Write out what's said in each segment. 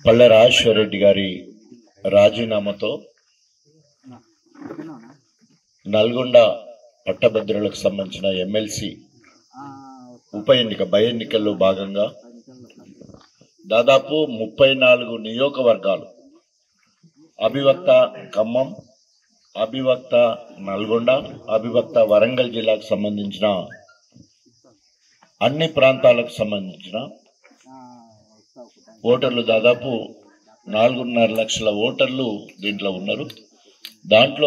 పల్లె రాజేశ్వర రెడ్డి గారి రాజీనామాతో నల్గొండ పట్టభద్రులకు సంబంధించిన ఎమ్మెల్సీ ఉప ఎన్నిక బై ఎన్నికల్లో భాగంగా దాదాపు ముప్పై నాలుగు నియోజకవర్గాలు అభివక్త ఖమ్మం అభివక్త నల్గొండ అభివక్త వరంగల్ జిల్లాకు సంబంధించిన అన్ని ప్రాంతాలకు సంబంధించిన ఓటర్లు దాదాపు నాలుగున్నర లక్షల ఓటర్లు దీంట్లో ఉన్నారు దాంట్లో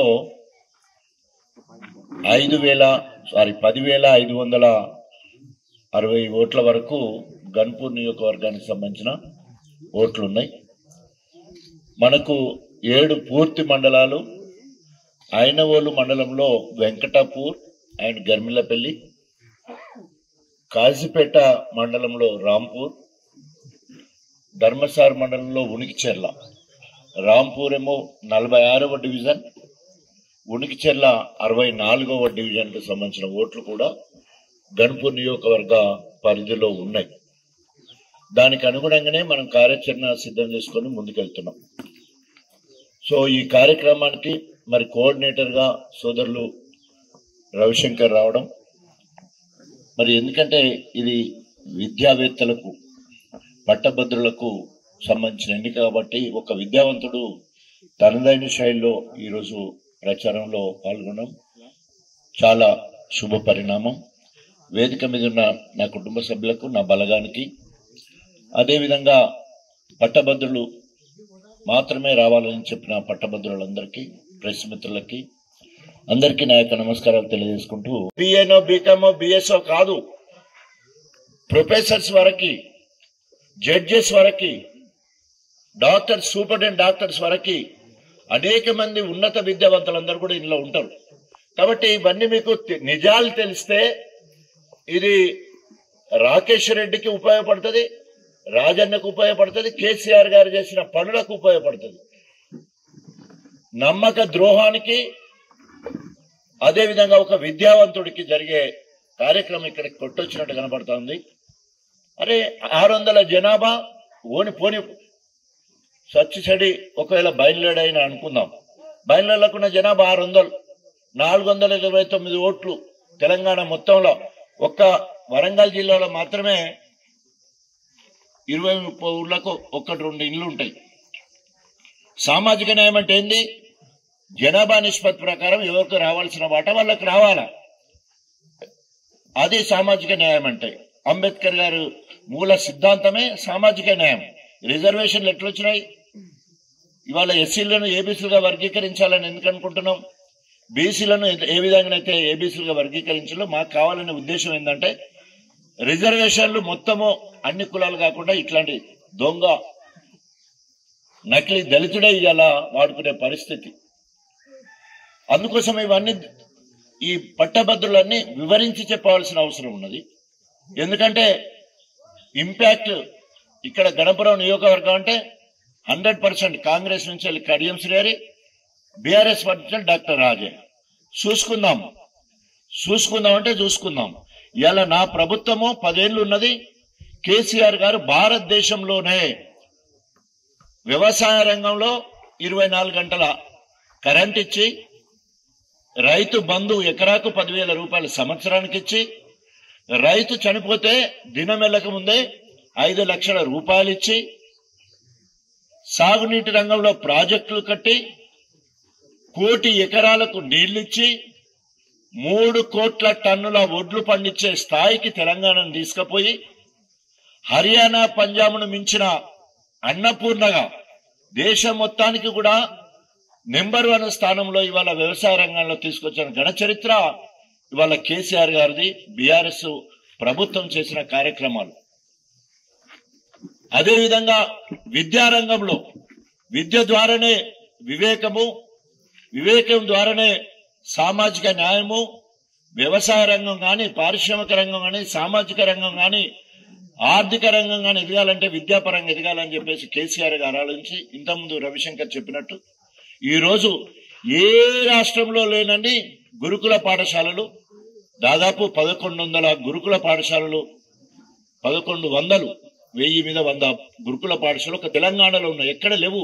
ఐదు వేల సారీ పదివేల ఐదు వందల అరవై ఓట్ల వరకు గన్పూర్ నియోజకవర్గానికి సంబంధించిన ఓట్లు ఉన్నాయి మనకు ఏడు పూర్తి మండలాలు ఐనవోలు మండలంలో వెంకటాపూర్ అండ్ గర్మిలపల్లి కాజీపేట మండలంలో రాంపూర్ ధర్మసార్ మండలంలో ఉనికిచెర్ల రాంపూర్ ఏమో నలభై ఆరవ డివిజన్ ఉనికిచెర్ల అరవై నాలుగవ డివిజన్కు సంబంధించిన ఓట్లు కూడా గన్పూర్ నియోజకవర్గ పరిధిలో ఉన్నాయి దానికి అనుగుణంగానే మనం కార్యాచరణ సిద్ధం చేసుకొని ముందుకెళ్తున్నాం సో ఈ కార్యక్రమానికి మరి కోఆర్డినేటర్గా సోదరులు రవిశంకర్ రావడం మరి ఎందుకంటే ఇది విద్యావేత్తలకు పట్టభద్రులకు సంబంధించిన ఎన్నిక కాబట్టి ఒక విద్యావంతుడు తనదైన శైలిలో ఈరోజు ప్రచారంలో పాల్గొనడం చాలా శుభ పరిణామం వేదిక మీద ఉన్న నా కుటుంబ సభ్యులకు నా బలగానికి అదేవిధంగా పట్టభద్రులు మాత్రమే రావాలని చెప్పిన పట్టభద్రులందరికీ ప్రెస్ మిత్రులకి అందరికీ నా యొక్క నమస్కారాలు తెలియజేసుకుంటూ బిఏనో బీకామో బిఎస్ఓ కాదు ప్రొఫెసర్స్ వరకు జడ్జెస్ వరకు డాక్టర్స్ సూపరింటెండెంట్ డాక్టర్స్ వరకు అనేక మంది ఉన్నత విద్యావంతులందరూ కూడా ఇందులో ఉంటారు కాబట్టి ఇవన్నీ మీకు తె- నిజాలు తెలిస్తే ఇది రాకేష్ రెడ్డికి ఉపయోగపడుతుంది రాజన్నకు ఉపయోగపడుతుంది కేసీఆర్ గారు చేసిన పనులకు ఉపయోగపడుతుంది నమ్మక ద్రోహానికి అదేవిధంగా ఒక విద్యావంతుడికి జరిగే కార్యక్రమం ఇక్కడ కొట్టొచ్చినట్టు కనబడుతోంది అరే ఆరు వందల జనాభా ఓని పోని సచ్చి చెడి ఒకవేళ బయలుదేరైన అనుకుందాం బయలుదేరకుండా జనాభా ఆరు వందలు నాలుగు వందల ఇరవై తొమ్మిది ఓట్లు తెలంగాణ మొత్తంలో ఒక్క వరంగల్ జిల్లాలో మాత్రమే ఇరవై ముప్పై ఊర్లకు ఒక్కటి రెండు ఇళ్ళు ఉంటాయి సామాజిక న్యాయం అంటే ఏంది జనాభా నిష్పత్తి ప్రకారం ఎవరికి రావాల్సిన వాట వాళ్ళకి రావాలా అది సామాజిక న్యాయం అంటే అంబేద్కర్ గారు మూల సిద్ధాంతమే సామాజిక న్యాయం రిజర్వేషన్లు ఎట్లొచ్చినాయి ఇవాళ ఎస్సీలను ఏబీసీలుగా వర్గీకరించాలని ఎందుకు అనుకుంటున్నాం బీసీలను ఏ- ఏ విధంగానైతే ఏబీసీలుగా వర్గీకరించాలో మాకు కావాలనే ఉద్దేశం ఏంటంటే రిజర్వేషన్లు మొత్తము అన్ని కులాలు కాకుండా ఇట్లాంటి దొంగ నకిలీ దళితుడే ఇవాళ వాడుకునే పరిస్థితి అందుకోసం ఇవన్నీ ఈ పట్టభద్రులన్నీ వివరించి చెప్పవలసిన అవసరం ఉన్నది ఎందుకంటే ఇంపాక్ట్ ఇక్కడ గణపురం నియోజకవర్గం అంటే హండ్రెడ్ పర్సెంట్ కాంగ్రెస్ నుంచి వెళ్ళి కడియం శ్రీహరి బీఆర్ఎస్ పర్సెంట్ డాక్టర్ రాజే చూసుకుందాం చూసుకుందాం అంటే చూసుకుందాం ఇలా నా ప్రభుత్వము పదేళ్లు ఉన్నది కేసీఆర్ గారు భారతదేశంలోనే వ్యవసాయ రంగంలో ఇరవై నాలుగు గంటల కరెంట్ ఇచ్చి రైతు బంధు ఎకరాకు పదివేల రూపాయలు సంవత్సరానికి ఇచ్చి రైతు చనిపోతే దినం వెళ్ళక ముందే ఐదు లక్షల రూపాయలు ఇచ్చి సాగునీటి రంగంలో ప్రాజెక్టులు కట్టి కోటి ఎకరాలకు నీళ్లిచ్చి మూడు కోట్ల టన్నుల ఒడ్లు పండించే స్థాయికి తెలంగాణను తీసుకుపోయి హర్యానా పంజాబ్ను మించిన అన్నపూర్ణగా దేశం మొత్తానికి కూడా నెంబర్ వన్ స్థానంలో ఇవాళ వ్యవసాయ రంగంలో తీసుకొచ్చిన ఘన చరిత్ర ఇవాళ కేసీఆర్ గారిది బీఆర్ఎస్ ప్రభుత్వం చేసిన కార్యక్రమాలు అదేవిధంగా విద్యారంగంలో విద్య ద్వారానే వివేకము వివేకం ద్వారానే సామాజిక న్యాయము వ్యవసాయ రంగం కానీ పారిశ్రామిక రంగం కానీ సామాజిక రంగం కానీ ఆర్థిక రంగం కానీ ఎదగాలంటే విద్యాపరంగా ఎదగాలని చెప్పేసి కేసీఆర్ గారు ఆలోచించి ఇంతకుముందు రవిశంకర్ చెప్పినట్టు ఈ రోజు ఏ రాష్ట్రంలో లేనండి గురుకుల పాఠశాలలు దాదాపు పదకొండు వందల గురుకుల పాఠశాలలు పదకొండు వందలు వెయ్యి మీద వంద గురుకుల పాఠశాలలు ఒక తెలంగాణలో ఉన్నాయి ఎక్కడ లేవు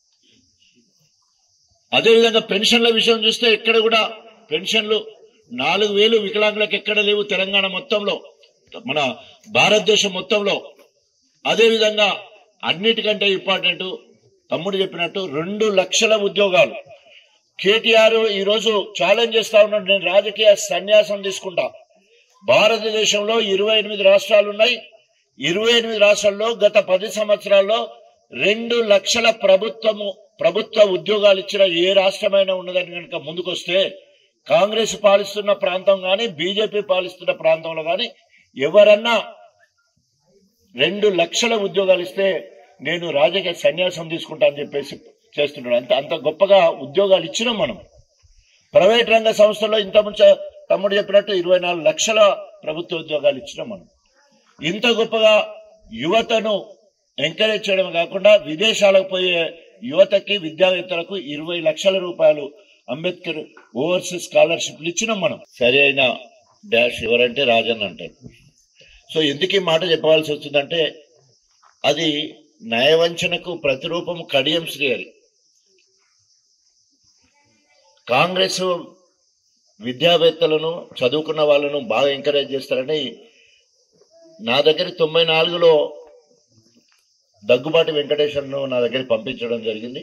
అదేవిధంగా పెన్షన్ల విషయం చూస్తే ఎక్కడ కూడా పెన్షన్లు నాలుగు వేలు వికలాంగులకు ఎక్కడ లేవు తెలంగాణ మొత్తంలో మన భారతదేశం మొత్తంలో అదేవిధంగా అన్నిటికంటే ఇంపార్టెంట్ తమ్ముడు చెప్పినట్టు రెండు లక్షల ఉద్యోగాలు కేటీఆర్ ఈ రోజు ఛాలెంజ్ చేస్తా ఉన్నాడు నేను రాజకీయ సన్యాసం తీసుకుంటా భారతదేశంలో ఇరవై ఎనిమిది రాష్ట్రాలు ఉన్నాయి ఇరవై ఎనిమిది రాష్ట్రాల్లో గత పది సంవత్సరాల్లో రెండు లక్షల ప్రభుత్వము ప్రభుత్వ ఉద్యోగాలు ఇచ్చిన ఏ రాష్ట్రమైనా ఉన్నదని కనుక ముందుకొస్తే కాంగ్రెస్ పాలిస్తున్న ప్రాంతం గాని బీజేపీ పాలిస్తున్న ప్రాంతంలో గాని ఎవరన్నా రెండు లక్షల ఉద్యోగాలు ఇస్తే నేను రాజకీయ సన్యాసం తీసుకుంటా అని చెప్పేసి చేస్తున్నాడు అంత అంత గొప్పగా ఉద్యోగాలు ఇచ్చినాం మనం ప్రైవేట్ రంగ సంస్థల్లో ఇంత ముంచ తమ్ముడు చెప్పినట్టు ఇరవై నాలుగు లక్షల ప్రభుత్వ ఉద్యోగాలు ఇచ్చినాం మనం ఇంత గొప్పగా యువతను ఎంకరేజ్ చేయడం కాకుండా విదేశాలకు పోయే యువతకి విద్యావేత్తలకు ఇరవై లక్షల రూపాయలు అంబేద్కర్ ఓవర్సీస్ స్కాలర్షిప్లు ఇచ్చినాం మనం సరి అయిన డాష్ ఎవరంటే రాజన్ అంటారు సో ఎందుకు ఈ మాట చెప్పవలసి వస్తుందంటే అది నయవంచనకు ప్రతిరూపం కడియం శ్రీహరి కాంగ్రెస్ విద్యావేత్తలను చదువుకున్న వాళ్ళను బాగా ఎంకరేజ్ చేస్తారని నా దగ్గర తొంభై నాలుగులో దగ్గుబాటి వెంకటేశ్వర్ను నా దగ్గర పంపించడం జరిగింది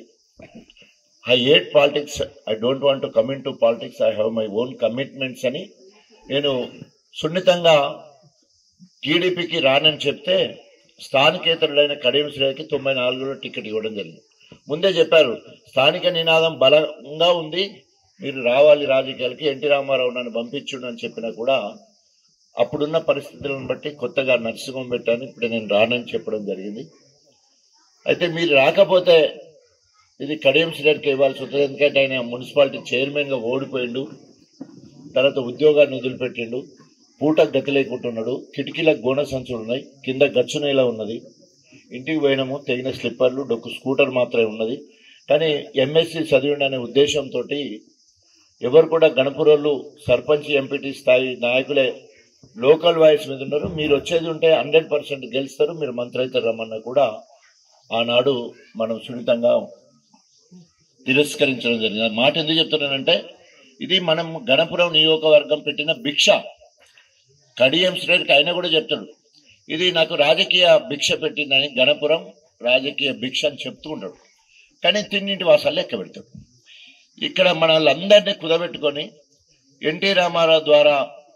I hate politics I don't want to coming to politics I have my own commitments అని నేను సున్నితంగా టీడీపీకి రానని చెప్తే స్థానికేతరుడైన కడియం శ్రేయకి తొంభై నాలుగులో టికెట్ ఇవ్వడం జరిగింది ముందే చెప్పారు స్థానిక నినాదం బలంగా ఉంది మీరు రావాలి రాజకీయాలకి ఎన్టీ రామారావు నన్ను పంపించుడు అని చెప్పినా కూడా అప్పుడున్న పరిస్థితులను బట్టి కొత్తగా నర్సింహం పెట్టాను ఇప్పుడు నేను రానని చెప్పడం జరిగింది అయితే మీరు రాకపోతే ఇది కడియం శ్రీగారికి ఇవ్వాల్సి ఉంటుంది ఎందుకంటే ఆయన మున్సిపాలిటీ చైర్మన్ గా ఓడిపోయిండు తర్వాత ఉద్యోగాన్ని వదిలిపెట్టిండు పూట గతి లేకుంటున్నాడు కిటికీలకు గోన సంచులు ఉన్నాయి కింద గచ్చు నేల ఉన్నది ఇంటికి పోయినాము తెగిన స్లిప్పర్లు డొక్కు స్కూటర్ మాత్రమే ఉన్నది కానీ ఎంఎస్సి చదివిండి అనే ఉద్దేశంతో ఎవరు కూడా గణపురోళ్ళు సర్పంచ్ ఎంపీటీ స్థాయి నాయకులే లోకల్ వాయిస్ మీద ఉన్నారు మీరు వచ్చేది ఉంటే హండ్రెడ్ పర్సెంట్ గెలుస్తారు మీరు మంత్రి అయితే రమ్మన్నా కూడా ఆనాడు మనం సున్నితంగా తిరస్కరించడం జరిగింది ఆ మాట ఎందుకు చెప్తున్నానంటే ఇది మనం గణపురం నియోజకవర్గం పెట్టిన భిక్ష కడియం శ్రేణికి ఆయన కూడా చెప్తాడు ఇది నాకు రాజకీయ భిక్ష పెట్టిందని గణపురం రాజకీయ భిక్ష అని చెప్తూ ఉంటాడు కానీ తిన్నింటి వాసాలు లెక్క పెడతాడు ఇక్కడ మన వాళ్ళందరినీ కుదబెట్టుకొని ఎన్టీ రామారావు ద్వారా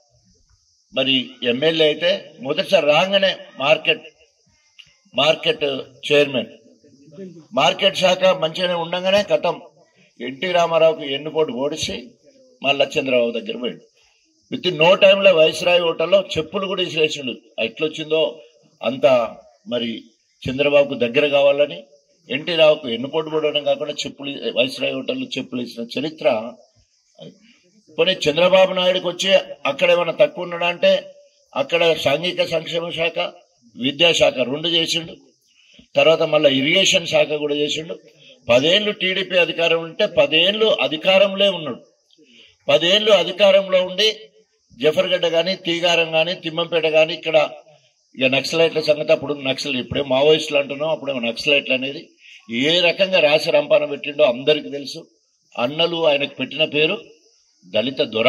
మరి ఎమ్మెల్యే అయితే మొదటిసారి రాగానే మార్కెట్ మార్కెట్ చైర్మన్ మార్కెట్ శాఖ మంచిగానే ఉండగానే కథం ఎన్టీ రామారావుకి ఎన్నుపోటు ఓడిసి మళ్ళా చంద్రబాబు దగ్గర పోయాడు విత్ ఇన్ నో టైంలో వైస్రాయ్ హోటల్లో చెప్పులు కూడా విసిరేసిండు ఎట్లొచ్చిందో అంత మరి చంద్రబాబుకు దగ్గర కావాలని ఎన్టీ రావుకు ఎన్నుపోటు పోవడం కాకుండా చెప్పులు వైస్రాయ్ హోటల్లో చెప్పులు ఇచ్చిన చరిత్ర పోనీ చంద్రబాబు నాయుడుకి వచ్చి అక్కడ ఏమైనా తక్కువ ఉన్నాడా అంటే అక్కడ సాంఘిక సంక్షేమ శాఖ విద్యాశాఖ రెండు చేసిండు తర్వాత మళ్ళీ ఇరిగేషన్ శాఖ కూడా చేసిండు పదేళ్లు టీడీపీ అధికారం ఉంటే పదేళ్లు అధికారంలో ఉన్నాడు పదేళ్లు అధికారంలో ఉండి జఫర్గడ్డ గాని తీగారం గాని తిమ్మంపేట గాని ఇక్కడ ఇక నక్సలైట్ల సంగతి అప్పుడు నక్సల్ ఇప్పుడే మావోయిస్టులు అంటున్నాం అప్పుడేమో నక్సలైట్లు అనేది ఏ రకంగా రాసి రంపాన పెట్టిండో అందరికి తెలుసు అన్నలు ఆయనకు పెట్టిన పేరు దళిత దొర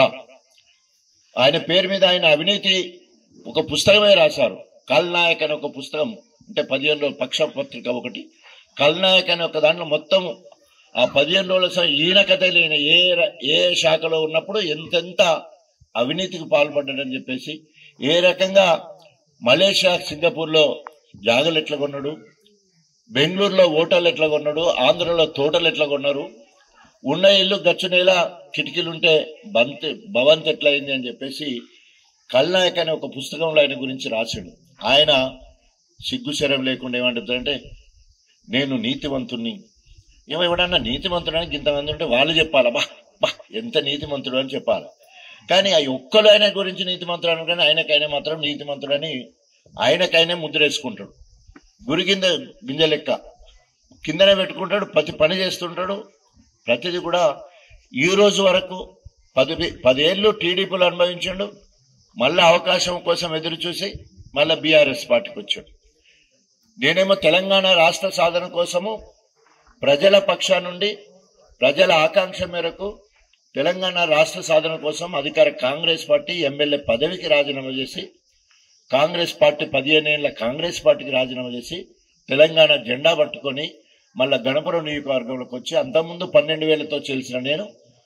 ఆయన పేరు మీద ఆయన అవినీతి ఒక పుస్తకమే రాశారు కల్నాయక్ అనే ఒక పుస్తకం అంటే పదిహేను రోజుల పక్ష పత్రిక ఒకటి కల్నాయక్ అనే ఒక దాంట్లో మొత్తం ఆ పదిహేను రోజుల స- ఈయన కథ లేని ఏ ర- ఏ శాఖలో ఉన్నప్పుడు ఎంతెంత అవినీతికి పాల్పడ్డాడని చెప్పేసి ఏ రకంగా మలేషియా సింగపూర్ లో జాగలు ఎట్లా కొన్నాడు బెంగళూరులో ఓటర్లు ఎట్లా కొన్నాడు ఆంధ్రలో తోటలు ఎట్లా కొన్నారు ఉన్న ఇల్లు గచ్చు నేల కిటికీలుంటే బంత్ భవంత్ ఎట్లయింది అని చెప్పేసి కల్నాయక్ అనే ఒక పుస్తకంలో ఆయన గురించి రాశాడు ఆయన సిగ్గుశరం లేకుండా ఏమంటుందంటే నేను నీతివంతుణ్ణి ఏమో ఎవడన్నా నీతిమంతుడని ఇంతమంది ఉంటే వాళ్ళు చెప్పాలా బా బా ఎంత నీతిమంతుడు అని చెప్పాలి కానీ ఆ ఒక్కరు ఆయన గురించి నీతిమంతుడు అను కానీ ఆయనకైనా మాత్రం నీతిమంతుడని ఆయనకైనా ముద్రేసుకుంటాడు గురి కింద గింజ లెక్క కిందనే పెట్టుకుంటాడు ప్రతి పని చేస్తుంటాడు ప్రతిది కూడా ఈ రోజు వరకు పది పదేళ్ళు టీడీపీలో అనుభవించాడు మళ్ళీ అవకాశం కోసం ఎదురు చూసి మళ్ళీ బీఆర్ఎస్ పార్టీకి వచ్చాడు నేనేమో తెలంగాణ రాష్ట్ర సాధన కోసము ప్రజల పక్షా నుండి ప్రజల ఆకాంక్ష మేరకు తెలంగాణ రాష్ట్ర సాధన కోసం అధికార కాంగ్రెస్ పార్టీ ఎమ్మెల్యే పదవికి రాజీనామా చేసి కాంగ్రెస్ పార్టీ పదిహేను ఏళ్ల కాంగ్రెస్ పార్టీకి రాజీనామా చేసి తెలంగాణ జెండా పట్టుకొని మళ్ళా గణపురం నియోజకవర్గంలోకి వచ్చి అంతకుముందు పన్నెండు వేలతో చేసిన నేను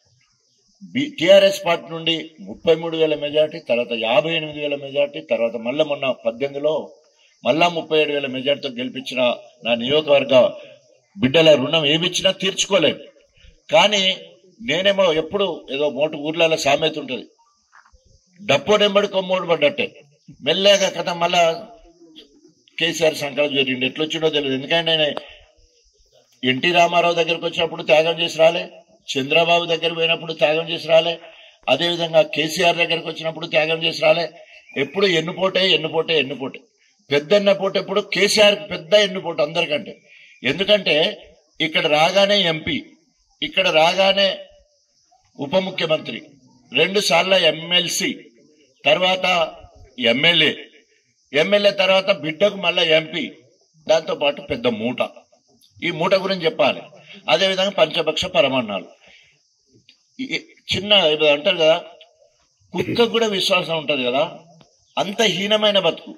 టిఆర్ఎస్ పార్టీ నుండి ముప్పై మూడు వేల మెజార్టీ తర్వాత యాభై ఎనిమిది వేల మెజార్టీ తర్వాత మళ్ళా మొన్న పద్దెనిమిదిలో మళ్ళా ముప్పై ఏడు వేల మెజార్టీతో గెలిపించిన నా నియోజకవర్గ బిడ్డల రుణం ఏమిచ్చినా తీర్చుకోలేదు కానీ నేనేమో ఎప్పుడు ఏదో మోటు ఊర్లలో సామెత ఉంటుంది డప్పోడెంబడి కొమ్మోడు పడ్డట్టే మెల్లగా కథ మళ్ళా కేసీఆర్ సంకల్పం జరిగింది ఎట్లొచ్చిండో తెలియదు ఎందుకంటే నేను ఎన్టీ రామారావు దగ్గరకు వచ్చినప్పుడు త్యాగం చేసి రాలే చంద్రబాబు దగ్గర పోయినప్పుడు త్యాగం చేసి రాలే అదేవిధంగా కేసీఆర్ దగ్గరకు వచ్చినప్పుడు త్యాగం చేసి రాలే ఎప్పుడు ఎన్నుపోటే ఎన్నుపోటే ఎన్నుపోటే పెద్ద ఎన్నుపోటు ఎప్పుడు కేసీఆర్ పెద్ద ఎన్నుపోటు అందరికంటే ఎందుకంటే ఇక్కడ రాగానే ఎంపీ ఇక్కడ రాగానే ఉప ముఖ్యమంత్రి రెండు సార్ల ఎమ్మెల్సీ తర్వాత ఎమ్మెల్యే ఎమ్మెల్యే తర్వాత బిడ్డకు మళ్ళా ఎంపీ దాంతో పాటు పెద్ద మూట ఈ మూట గురించి చెప్పాలి అదేవిధంగా పంచపక్ష పరమాన్నాలు ఈ- చిన్న ఇప్పుడు అంటారు కదా కుక్కకు కూడా విశ్వాసం ఉంటది కదా అంత హీనమైన బతుకు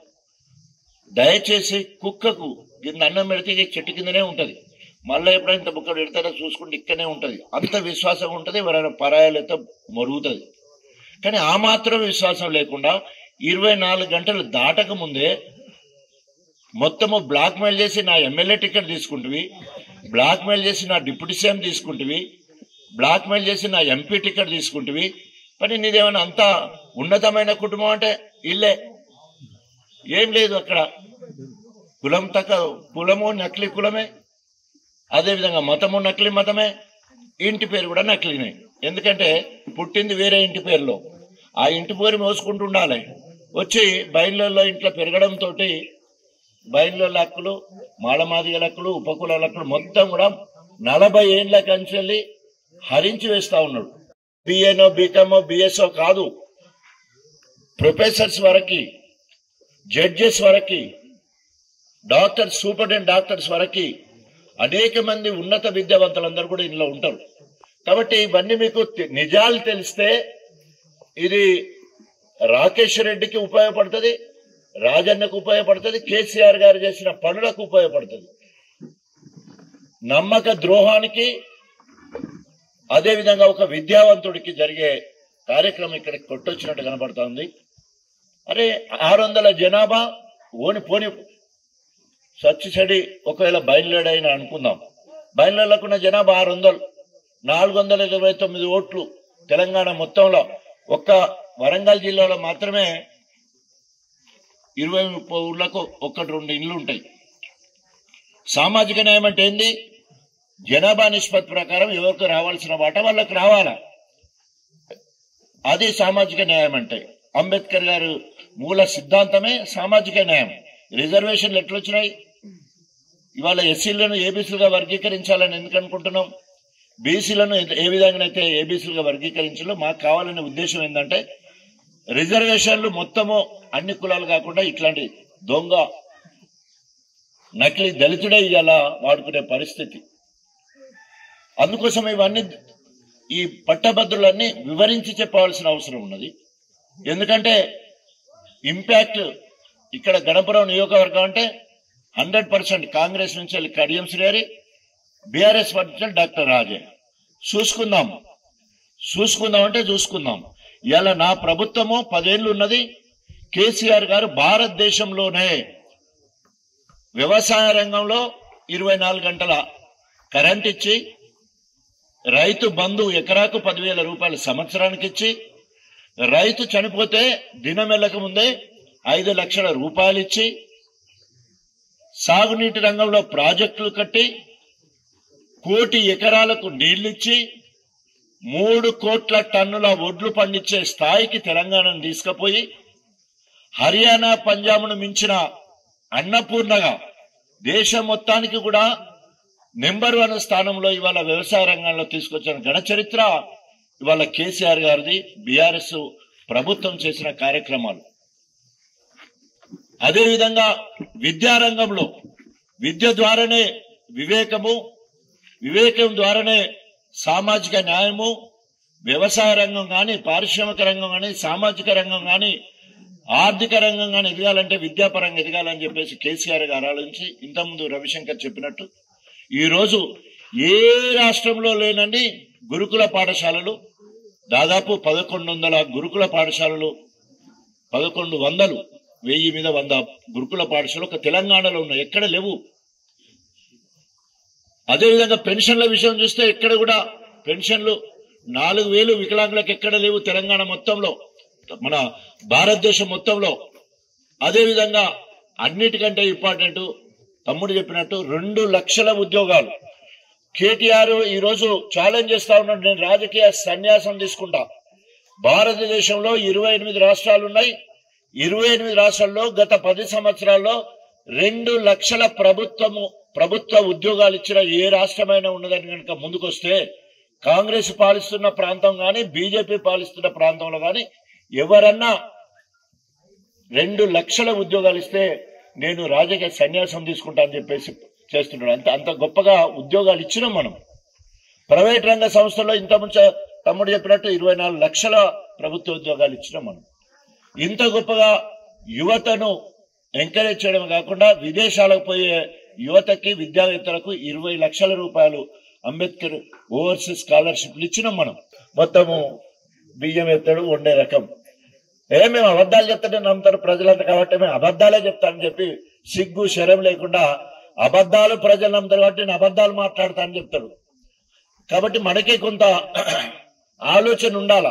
దయచేసి కుక్కకు కింద అన్నం పెడితే ఇది చెట్టు కిందనే ఉంటది మళ్ళీ ఎప్పుడైనా ఇంత బుక్క పెడతారో చూసుకుంటే ఇక్కడనే ఉంటది అంత విశ్వాసం ఉంటది ఎవరైనా పరాయాలతో మరుగుతుంది కానీ ఆ మాత్రం విశ్వాసం లేకుండా ఇరవై నాలుగు గంటలు దాటక ముందే మొత్తము బ్లాక్ మెయిల్ చేసి నా ఎమ్మెల్యే టికెట్ తీసుకుంటువి బ్లాక్ మెయిల్ చేసి నా డిప్యూటీ సీఎం తీసుకుంటువి బ్లాక్ మెయిల్ చేసి నా ఎంపీ టికెట్ తీసుకుంటువి మరి నీదేమైనా అంత ఉన్నతమైన కుటుంబం అంటే ఇల్లే ఏం లేదు అక్కడ కులం తక్క కులము నకిలీ కులమే అదేవిధంగా మతము నకిలీ మతమే ఇంటి పేరు కూడా నకిలీనే ఎందుకంటే పుట్టింది వేరే ఇంటి పేరులో ఆ ఇంటి పేరు మోసుకుంటూ ఉండాలి వచ్చి బయలులో ఇంట్లో పెరగడంతో బయలుల హక్కులు మాళమాదిగల హక్కులు ఉపకులాల హక్కులు మొత్తం కూడా నలభై ఏండ్ల కంచెల్లి హరించి వేస్తా ఉన్నాడు బిఏనో బీకామో బిఎస్ఓ కాదు ప్రొఫెసర్స్ వరకు జడ్జెస్ వరకు డాక్టర్ సూపరింటెండెంట్ డాక్టర్స్ వరకు అనేక మంది ఉన్నత విద్యావంతులందరూ కూడా ఇందులో ఉంటారు కాబట్టి ఇవన్నీ మీకు తె- నిజాలు తెలిస్తే ఇది రాకేష్ రెడ్డికి ఉపయోగపడుతుంది రాజన్నకు ఉపయోగపడుతుంది కేసీఆర్ గారు చేసిన పనులకు ఉపయోగపడుతుంది నమ్మక ద్రోహానికి అదేవిధంగా ఒక విద్యావంతుడికి జరిగే కార్యక్రమం ఇక్కడ కొట్టొచ్చినట్టు కనబడుతోంది అరే ఆరు వందల జనాభా ఓని పోని సచ్చి చెడి ఒకవేళ బయలుదేరైనా అనుకుందాం బయలుదేరకున్న జనాభా ఆరు వందలు నాలుగు వందల ఇరవై తొమ్మిది ఓట్లు తెలంగాణ మొత్తంలో ఒక్క వరంగల్ జిల్లాలో మాత్రమే ఇరవై ముప్పై ఊర్లకు ఒక్కటి రెండు ఇళ్ళు ఉంటాయి సామాజిక న్యాయం అంటే ఏంది జనాభా నిష్పత్తి ప్రకారం ఎవరికి రావాల్సిన వాట వాళ్ళకి రావాలా అది సామాజిక న్యాయం అంటే అంబేద్కర్ గారు మూల సిద్ధాంతమే సామాజిక న్యాయం రిజర్వేషన్లు ఎట్లొచ్చినాయి ఇవాళ ఎస్సీలను ఏబీసీలుగా వర్గీకరించాలని ఎందుకు అనుకుంటున్నాం బీసీలను ఏ విధంగానైతే ఏబీసీలుగా వర్గీకరించాలో మాకు కావాలనే ఉద్దేశం ఏంటంటే రిజర్వేషన్లు మొత్తము అన్ని కులాలు కాకుండా ఇట్లాంటి దొంగ నకిలీ దళితుడే ఇవాళ వాడుకునే పరిస్థితి అందుకోసం ఇవన్నీ ఈ పట్టభద్రులన్నీ వివరించి చెప్పవలసిన అవసరం ఉన్నది ఎందుకంటే ఇంపాక్ట్ ఇక్కడ గణపురం నియోజకవర్గం అంటే హండ్రెడ్ పర్సెంట్ కాంగ్రెస్ నుంచి వెళ్ళి కడియం శ్రేరి బీఆర్ఎస్ పార్టీ డాక్టర్ రాజే చూసుకుందాం చూసుకుందాం అంటే చూసుకుందాం ఇలా నా ప్రభుత్వము పదేళ్లు ఉన్నది కేసీఆర్ గారు భారతదేశంలోనే వ్యవసాయ రంగంలో ఇరవై నాలుగు గంటల కరెంట్ ఇచ్చి రైతు బంధు ఎకరాకు పదివేల రూపాయలు సంవత్సరానికి ఇచ్చి రైతు చనిపోతే దినం వెళ్ళక ముందే ఐదు లక్షల రూపాయలు ఇచ్చి సాగునీటి రంగంలో ప్రాజెక్టులు కట్టి కోటి ఎకరాలకు నీళ్లిచ్చి మూడు కోట్ల టన్నుల ఒడ్లు పండించే స్థాయికి తెలంగాణను తీసుకుపోయి హర్యానా పంజాబ్ను మించిన అన్నపూర్ణగా దేశం మొత్తానికి కూడా నెంబర్ వన్ స్థానంలో ఇవాళ వ్యవసాయ రంగంలో తీసుకొచ్చిన ఘన చరిత్ర ఇవాళ కేసీఆర్ గారిది బీఆర్ఎస్ ప్రభుత్వం చేసిన కార్యక్రమాలు అదేవిధంగా విద్యారంగంలో విద్య ద్వారానే వివేకము వివేకం ద్వారానే సామాజిక న్యాయము వ్యవసాయ రంగం కానీ పారిశ్రామిక రంగం కానీ సామాజిక రంగం కానీ ఆర్థిక రంగం కానీ ఎదగాలంటే విద్యాపరంగా ఎదగాలని చెప్పేసి కేసీఆర్ గారు ఆలోచించి ఇంతకుముందు రవిశంకర్ చెప్పినట్టు ఈ రోజు ఏ రాష్ట్రంలో లేనండి గురుకుల పాఠశాలలు దాదాపు పదకొండు వందల గురుకుల పాఠశాలలు పదకొండు వందలు వెయ్యి మీద వంద గురుకుల పాఠశాలలు ఒక తెలంగాణలో ఉన్నాయి ఎక్కడ లేవు అదేవిధంగా పెన్షన్ల విషయం చూస్తే ఎక్కడ కూడా పెన్షన్లు నాలుగు వేలు వికలాంగులకు ఎక్కడ లేవు తెలంగాణ మొత్తంలో మన భారతదేశం మొత్తంలో అదేవిధంగా అన్నిటికంటే ఇంపార్టెంట్ తమ్ముడు చెప్పినట్టు రెండు లక్షల ఉద్యోగాలు కేటీఆర్ ఈ రోజు ఛాలెంజ్ చేస్తా ఉన్నాడు నేను రాజకీయ సన్యాసం తీసుకుంటా భారతదేశంలో ఇరవై ఎనిమిది రాష్ట్రాలు ఉన్నాయి ఇరవై ఎనిమిది రాష్ట్రాల్లో గత పది సంవత్సరాల్లో రెండు లక్షల ప్రభుత్వము ప్రభుత్వ ఉద్యోగాలు ఇచ్చిన ఏ రాష్ట్రమైనా ఉన్నదని కనుక ముందుకొస్తే కాంగ్రెస్ పాలిస్తున్న ప్రాంతం గాని బీజేపీ పాలిస్తున్న ప్రాంతంలో గాని ఎవరన్నా రెండు లక్షల ఉద్యోగాలు ఇస్తే నేను రాజకీయ సన్యాసం తీసుకుంటా అని చెప్పేసి చేస్తున్నాడు అంత అంత గొప్పగా ఉద్యోగాలు ఇచ్చినాం మనం ప్రైవేట్ రంగ సంస్థల్లో ఇంత ముంచ తమ్ముడు చెప్పినట్టు ఇరవై నాలుగు లక్షల ప్రభుత్వ ఉద్యోగాలు ఇచ్చినాం మనం ఇంత గొప్పగా యువతను ఎంకరేజ్ చేయడం కాకుండా విదేశాలకు పోయే యువతకి విద్యావేత్తలకు ఇరవై లక్షల రూపాయలు అంబేద్కర్ ఓవర్సీస్ స్కాలర్షిప్లు ఇచ్చినాం మనం మొత్తము బియ్యం ఎత్తడు వండే రకం ఏ మేము అబద్ధాలు చెప్తానే నమ్ముతారు ప్రజలంతా కాబట్టి మేము అబద్ధాలే చెప్తానని చెప్పి సిగ్గు శరం లేకుండా అబద్ధాలు ప్రజలు నమ్ముతారు కాబట్టి నేను అబద్ధాలు మాట్లాడతానని చెప్తాడు కాబట్టి మనకి కొంత ఆలోచన ఉండాల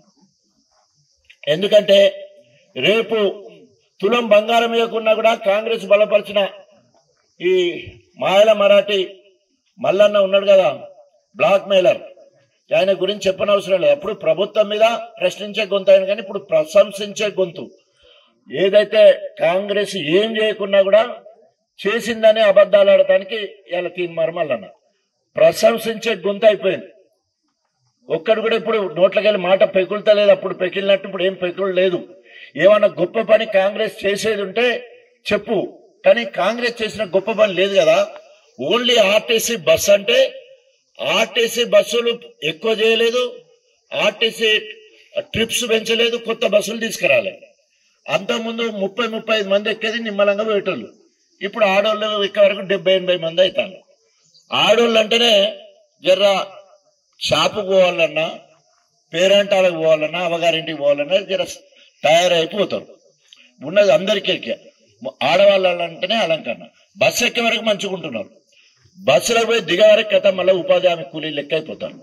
ఎందుకంటే రేపు తులం బంగారం ఇవ్వకున్నా కూడా కాంగ్రెస్ బలపరిచిన ఈ మాయల మరాఠీ మల్లన్న ఉన్నాడు కదా బ్లాక్ మెయిలర్ ఆయన గురించి చెప్పనవసరం లేదు అప్పుడు ప్రభుత్వం మీద ప్రశ్నించే గొంతు ఆయన కానీ ఇప్పుడు ప్రశంసించే గొంతు ఏదైతే కాంగ్రెస్ ఏం చేయకున్నా కూడా చేసిందని అబద్ధాలు ఆడటానికి ఇలా తీన్ మరమల్లన్న ప్రశంసించే గొంతు అయిపోయింది ఒక్కడు కూడా ఇప్పుడు నోట్లకెళ్ళి మాట పెకులుతలేదు అప్పుడు పెకిలినట్టు ఇప్పుడు ఏం పెకులు లేదు ఏమన్నా గొప్ప పని కాంగ్రెస్ చేసేది ఉంటే చెప్పు కానీ కాంగ్రెస్ చేసిన గొప్ప పని లేదు కదా ఓన్లీ ఆర్టీసీ బస్ అంటే ఆర్టీసీ బస్సులు ఎక్కువ చేయలేదు ఆర్టీసీ ట్రిప్స్ పెంచలేదు కొత్త బస్సులు తీసుకురాలేదు అంతకుముందు ముప్పై ముప్పై ఐదు మంది ఎక్కేది నిమ్మలంగా పోయేటోళ్ళు ఇప్పుడు ఆడోళ్ళు ఎక్క వరకు డెబ్బై ఎనభై మంది అవుతాను ఆడోళ్ళు అంటేనే జర్ర షాపుకు పోవాలన్నా పేరెంటాలకు పోవాలన్నా అవగారింటికి పోవాలన్నా జర తయారైపోతారు ఉన్నది అందరికీ ఎక్కే ఆడవాళ్ళంటేనే అలంకరణ బస్సు ఎక్కే వరకు మంచుకుంటున్నారు బస్సులో పోయి దిగే వరకు కథ మళ్ళీ ఉపాధి హామీ కూలీలు లెక్క అయిపోతారు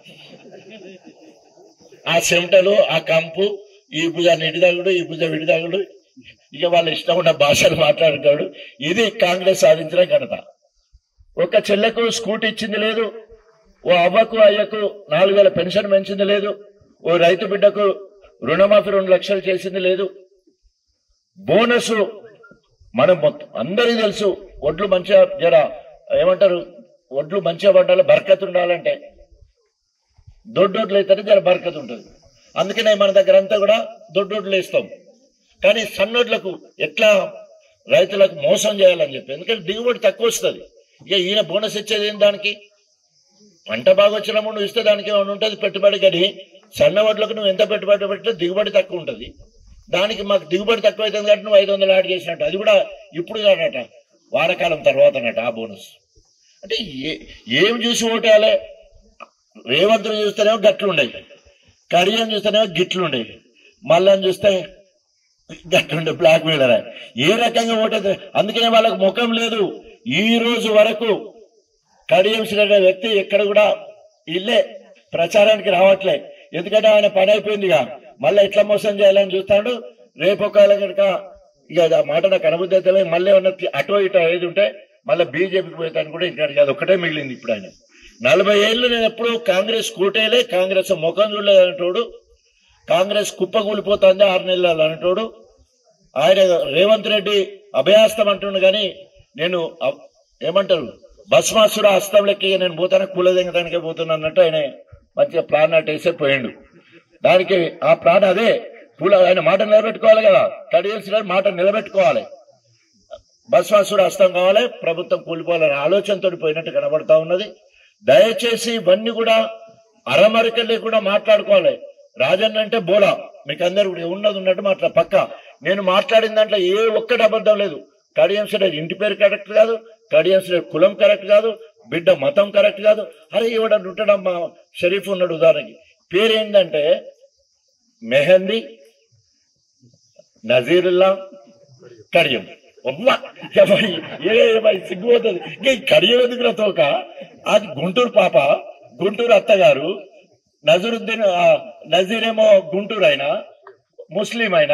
ఆ చెమటలు ఆ కంపు ఈ భుజ నిడిదాగుడు ఈ భుజ విడిదాగుడు ఇక వాళ్ళ ఇష్టం ఉన్న భాషలు మాట్లాడుతాడు ఇది కాంగ్రెస్ సాధించిన ఘనత ఒక చెల్లెకు స్కూటీ ఇచ్చింది లేదు ఓ అవ్వకు అయ్యకు నాలుగు వేల పెన్షన్ పెంచింది లేదు ఓ రైతు బిడ్డకు రుణమాఫీ రెండు లక్షలు చేసింది లేదు బోనస్ మనం మొత్తం అందరికీ తెలుసు ఒడ్లు మంచిగా జర ఏమంటారు ఒడ్లు మంచిగా పండాలి బరకత్ ఉండాలంటే దొడ్డొడ్లు అయితేనే జర బరకత్ ఉంటుంది అందుకనే మన దగ్గర అంతా కూడా దొడ్డొడ్లు వేస్తాం కానీ సన్నొడ్లకు ఎట్లా రైతులకు మోసం చేయాలని చెప్పి ఎందుకంటే దిగుబడి తక్కువ వస్తుంది ఇక ఈయన బోనస్ ఇచ్చేది ఏం దానికి పంట బాగా వచ్చినప్పుడు నువ్వు ఇస్తే దానికి ఏమైనా ఉంటుంది పెట్టుబడి కానీ సన్న వడ్లకు నువ్వు ఎంత పెట్టుబడి పెట్టినా దిగుబడి తక్కువ ఉంటుంది దానికి మాకు దిగుబడి తక్కువ అవుతుంది కాబట్టి నువ్వు ఐదు వందలు యాడ్ చేసినట్టు అది కూడా ఇప్పుడు కానట వారకాలం తర్వాత అన్నట ఆ బోనస్ అంటే ఏ ఏం చూసి ఓటేయాలి రేవంత్ను చూస్తేనేమో గట్లుండేవి కడియం చూస్తేనేమో గిట్లుండేవి మళ్ళని చూస్తే గట్లుండే బ్లాక్ మెయిలర్ ఏ రకంగా ఓటేది అందుకనే వాళ్ళకి ముఖం లేదు ఈ రోజు వరకు కడియం శ్రీ వ్యక్తి ఎక్కడ కూడా ఇల్లే ప్రచారానికి రావట్లే ఎందుకంటే ఆయన పని అయిపోయిందిగా మళ్ళీ ఎట్లా మోసం చేయాలని చూస్తాడు రేపు ఒకవేళ కనుక ఇక ఆ మాట నాకు అనుభూతి అయితే లేదు. మళ్ళీ ఏమన్నా తి- అటో ఇటో ఏది ఉంటే మళ్ళీ బీజేపీకి పోతాను కూడా ఇంకా అది ఒకటే మిగిలింది ఇప్పుడు ఆయన నలభై ఏళ్ళు నేను ఎప్పుడు కాంగ్రెస్ కూటేలే కాంగ్రెస్ ముఖం చూడలేదు అనేటోడు కాంగ్రెస్ కుప్పకూలిపోతుంది ఆరు నెలలు అనేటోడు ఆయన రేవంత్ రెడ్డి అభయాస్తం అంటుండు కానీ నేను అ- ఏమంటారు భస్మాసుర హస్తం లెక్క ఇక నేను పోతాను కూలదెంగటానికే పోతున్నా అన్నట్టు ఆయన మంచిగా ప్లాన్ అట్టేసే పోయిండు దానికి ఆ ప్లాన్ అదే పూల ఆయన మాట నిలబెట్టుకోవాలి కదా కడిగేసిన మాట నిలబెట్టుకోవాలి భస్మాసుడు హస్తం కావాలి ప్రభుత్వం కూలిపోవాలనే ఆలోచనతో పోయినట్టు కనబడతా ఉన్నది దయచేసి ఇవన్నీ కూడా అరమరిక లేకుండా మాట్లాడుకోవాలి రాజన్న అంటే బోలా మీకు అందరు కూడా ఉన్నది ఉన్నట్టు మాట్లా పక్క నేను మాట్లాడిన దాంట్లో ఏ ఒక్కటి అబద్ధం లేదు కడియం శ్రేణి ఇంటి పేరు కరెక్ట్ కాదు కడియం శ్రేణి కులం కరెక్ట్ కాదు బిడ్డ మతం కరెక్ట్ కాదు అరే ఇవ్వడం ఉంటాడమ్మా షరీఫ్ ఉన్నాడు ఉదాహరణకి పేరు ఏంటంటే మెహందీ నజీరుల్లా కడియం అమ్మా, ఎవరి ఏ ఏ సిగ్గుపోతుంది ఇంకా ఈ కడియం ఎందుకు తోక అది గుంటూరు పాప గుంటూరు అత్తగారు నజరుద్దీన్ ఆ, నజీరేమో గుంటూరు అయినా ముస్లిం అయినా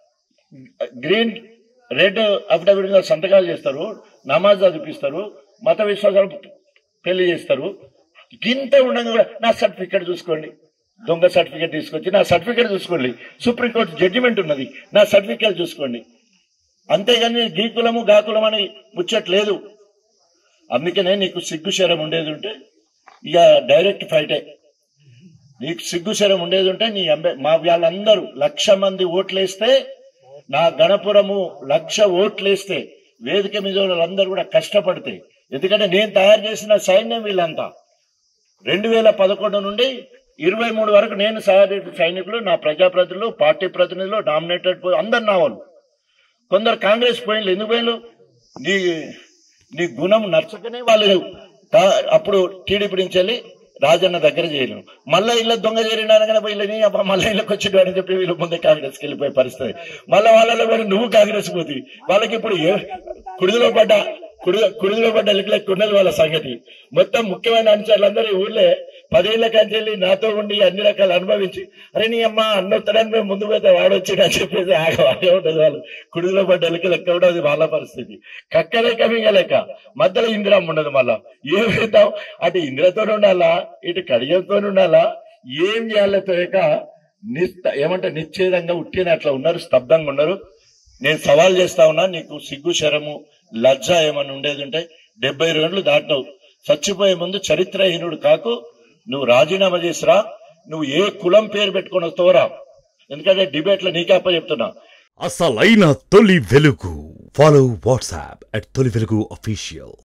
గ్రీన్ రెడ్ అఫిడవిట్ మీద సంతకాలు చేస్తారు నమాజ్ చదివిస్తారు మత విశ్వాసాలు పెళ్లి చేస్తారు గింత ఉండగా కూడా నా సర్టిఫికేట్ చూసుకోండి దొంగ సర్టిఫికేట్ తీసుకొచ్చి నా సర్టిఫికేట్ చూసుకోండి సుప్రీంకోర్టు జడ్జిమెంట్ ఉన్నది నా సర్టిఫికేట్ చూసుకోండి అంతేగాని గీకులము గాకులం అని ముచ్చట్లేదు అందుకనే నీకు సిగ్గు శరం ఉండేది ఉంటే ఇక డైరెక్ట్ ఫైటే నీకు సిగ్గు శరం ఉండేది ఉంటే నీ ఎంబే మా వాళ్ళందరూ లక్ష మంది ఓట్లేస్తే నా గణపురము లక్ష ఓట్లేస్తే వేదిక మీద వాళ్ళందరూ కూడా కష్టపడితే ఎందుకంటే నేను తయారు చేసిన సైన్యం వీళ్ళంతా రెండు వేల పదకొండు నుండి ఇరవై మూడు వరకు నేను సహాయ సైనికులు నా ప్రజాప్రతినిధులు పార్టీ ప్రతినిధులు నామినేటెడ్ అందరు నా వాళ్ళు కొందరు కాంగ్రెస్ పోయిన్లు ఎందుకు పోయిన్లు నీ నీ గుణం నచ్చకనే వాళ్ళు కా- అప్పుడు టీడీపీ నుంచి వెళ్ళి రాజన్న దగ్గర చేయలేము మళ్ళా ఇళ్ళ దొంగ చేరిన అనగానే పోయి ఇళ్ళని అబ్బా మళ్ళీ ఇళ్ళకి వచ్చి అని చెప్పి వీళ్ళు ముందే కాంగ్రెస్కి వెళ్ళిపోయే పరిస్థితి మళ్ళీ వాళ్ళలో కూడా నువ్వు కాంగ్రెస్ పోతి వాళ్ళకి ఇప్పుడు ఏ కుడిదిలో పడ్డ కుడి కుడిదిలో పడ్డ ఎలికలకి ఉన్నది వాళ్ళ సంగతి మొత్తం ముఖ్యమైన అంశాలందరూ ఈ ఊళ్ళే పదేళ్ల కంచి వెళ్ళి నాతో ఉండి అన్ని రకాలు అనుభవించి అరే నీ అమ్మ అన్నొత్తడని మేము ముందు పోతే వాడొచ్చిండు అని చెప్పేసి ఆగ ఆగే ఉంటుంది వాళ్ళు కుడిలో పడ్డ ఎలిక లెక్క కూడా అది వాళ్ళ పరిస్థితి కక్క లెక్క మింగ లెక్క మధ్యలో ఇందిరమ్మ ఉండదు మళ్ళా ఏం చేద్దాం అటు ఇంద్రతో ఉండాలా ఇటు కడియంతో ఉండాలా ఏం చేయాలో తెలియక నిస్త ఏమంటే నిశ్చేదంగా ఉట్టిన అట్లా ఉన్నారు స్తబ్దంగా ఉన్నారు నేను సవాల్ చేస్తా ఉన్నా నీకు సిగ్గు శరము లజ్జ ఏమన్నా ఉండేది ఉంటే డెబ్బై రెండ్లు దాటినావు చచ్చిపోయే ముందు చరిత్రహీనుడు కాకు నువ్వు రాజీనామా చేసిరా నువ్వు ఏ కులం పేరు పెట్టుకుని వస్తావురా ఎందుకంటే డిబేట్ లో నీకే అప్ప చెప్తున్నా అసలైన తొలి వెలుగు ఫాలో వాట్సాప్ అట్ తొలి వెలుగు అఫీషియల్